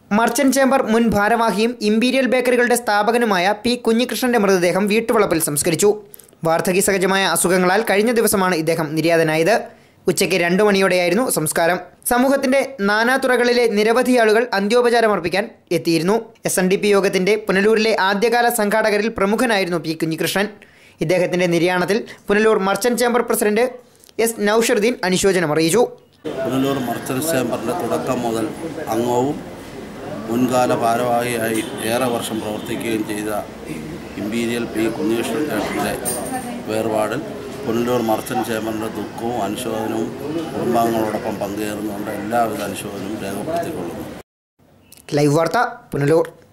merchant chamber മുൻ ഭാരവാഹിയും imperial ബേക്കറികളുടെ സ്ഥാപകനുമായ P കുഞ്ഞികൃഷ്ണന്റെ മൃതദേഹം വീട്ടുവളപ്പിൽ സംസ്കരിച്ചു വാർദ്ധക്യ സഹജമായ അസുഖങ്ങളാൽ കഴിഞ്ഞ ദിവസമാണ് ഇദ്ദേഹം നിര്യാതനായത് ഉച്ചയ്ക്ക് രണ്ടു മണിയോടെയായിരുന്നു സംസ്കാരം സമൂഹത്തിന്റെ നാനാതുറകളിലെ നിരവധി ആളുകൾ അന്ത്യോപചാരം അർപ്പിക്കാൻ എത്തിയിരുന്നു എസ് എൻ ഡി പി യോഗത്തിന്റെ പുനലൂരിലെ ആദ്യകാല സംഘാടകരിൽ പ്രമുഖനായിരുന്നു പി കുഞ്ഞികൃഷ്ണൻ ഇദ്ദേഹത്തിന്റെ നിര്യാണത്തിൽ Punalur merchant chamber president S Nausharuddin അനുശോചനം അറിയിച്ചു പുനലൂർ മർച്ചൻസ് ചേംബറിൻ്റെ തുടക്കം മുതൽ അംഗവും മുൻകാല ഭാരവാഹിയായി ഏറെ വർഷം പ്രവർത്തിക്കുകയും ചെയ്ത ഇമ്പീരിയൽ പി കുഞ്ഞേശ്വരൻ ചേട്ടൻ്റെ വേർപാടിൽ പുനലൂർ മർച്ചൻറ്റ് ചേംബറിൻ്റെ ദുഃഖവും അനുശോചനവും കുടുംബാംഗങ്ങളോടൊപ്പം പങ്കുചേർന്നുകൊണ്ട് എല്ലാവിധ അനുശോചനവും രേഖപ്പെടുത്തിക്കൊള്ളുന്നു ലൈവ് വാർത്ത പുനലൂർ